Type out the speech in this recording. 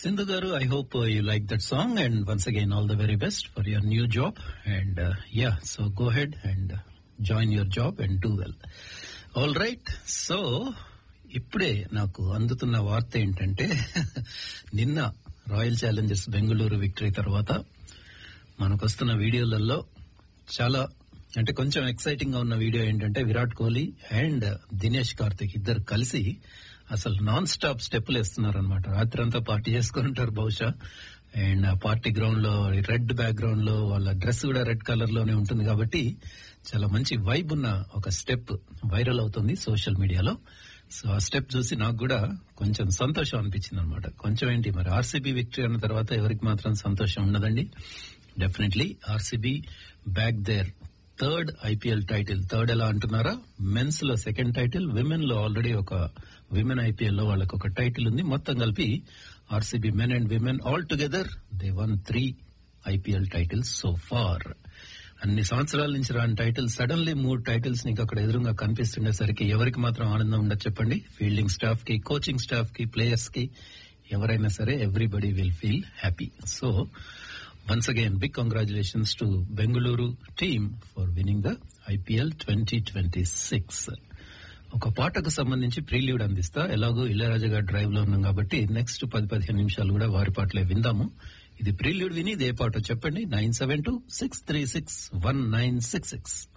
Sindhu Garu, I hope uh, you like that song and once again all the very best for your new job and uh, yeah, so go ahead and uh, join your job and do well. All right, so ఇప్పుడే నాకు అందుతున్న వార్త ఏంటంటే నిన్న royal Challengers Bengaluru victory తర్వాత మనకు వస్తున్న వీడియోలలో చాలా అంటే కొంచెం ఎక్సైటింగ్ గా ఉన్న వీడియో ఏంటంటే విరాట్ కోహ్లీ అండ్ దినేష్ కార్తిక్ ఇద్దరు కలిసి అసలు నాన్ స్టాప్ స్టెప్పులు వేస్తున్నారు అనమాట రాత్రి అంతా పార్టీ చేసుకుని ఉంటారు బహుశా అండ్ ఆ పార్టీ గ్రౌండ్ లో రెడ్ బ్యాక్గ్రౌండ్ లో వాళ్ళ డ్రెస్ కూడా రెడ్ కలర్ లోనే ఉంటుంది కాబట్టి చాలా మంచి వైబ్ ఉన్న ఒక స్టెప్ వైరల్ అవుతుంది సోషల్ మీడియాలో సో ఆ స్టెప్ చూసి నాకు కూడా కొంచెం సంతోషం అనిపించింది అనమాట కొంచెం ఏంటి మరి ఆర్సీబీ విక్టరీ అన్న తర్వాత ఎవరికి మాత్రం సంతోషం ఉండదండి definitely R C B back there third I P L title third ఎలా అంటున్నారా మెన్స్ లో సెకండ్ టైటిల్ విమెన్ లో ఆల్రెడీ ఒక విమెన్ ఐపీఎల్ లో వాళ్ళకి ఒక టైటిల్ ఉంది మొత్తం కలిపి R C B men and women all together they one three I P L titles so far అన్ని సంవత్సరాల నుంచి రాని టైటిల్ సడన్లీ మూడు టైటిల్స్ నీకు అక్కడ ఎదురుగా కనిపిస్తుండేసరికి ఎవరికి మాత్రం ఆనందం ఉండదు చెప్పండి ఫీల్డింగ్ స్టాఫ్ కి కోచింగ్ స్టాఫ్ కి ప్లేయర్స్ కి ఎవరైనా సరే everybody will feel happy so once again big congratulations to Bengaluru team for winning the I P L twenty twenty six ఒక పాటకు సంబంధించి ప్రీలీడ్ అందిస్తా ఎలాగో ఇళయరాజా గారి డ్రైవ్ లో ఉన్నాం కాబట్టి నెక్స్ట్ పది పదిహేను నిమిషాలు కూడా వారి పాటలే విందాము ఇది ప్రీలీడ్ విని ఇది ఏ పాటో చెప్పండి nine seven two six three six one nine six six